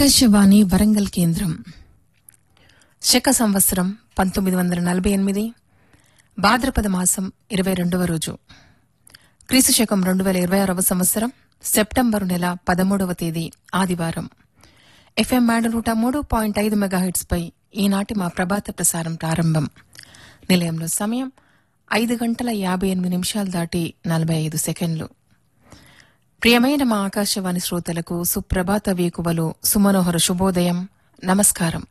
ఆకాశవాణి వరంగల్ కేంద్రం శక సంవత్సరం పంతొమ్మిది వందల నలభై ఎనిమిది భాద్రపద మాసం ఇరవై రెండవ రోజు క్రీస్తు శకం రెండు వేల ఇరవై ఆరవ సంవత్సరం సెప్టెంబరు నెల పదమూడవ తేదీ ఆదివారం ఎఫ్ఎం బ్యాండ్ నూట మూడు పాయింట్ ఐదు మెగాహెట్స్ పై ఈనాటి మా ప్రభాత ప్రసారం ప్రారంభం నిలయంలో సమయం ఐదు గంటల యాభై ఎనిమిది నిమిషాలు దాటి నలభై ఐదు సెకండ్లు ప్రియమైన మా ఆకాశవాణి శ్రోతలకు సుప్రభాత వేకువలు సుమనోహర శుభోదయం నమస్కారం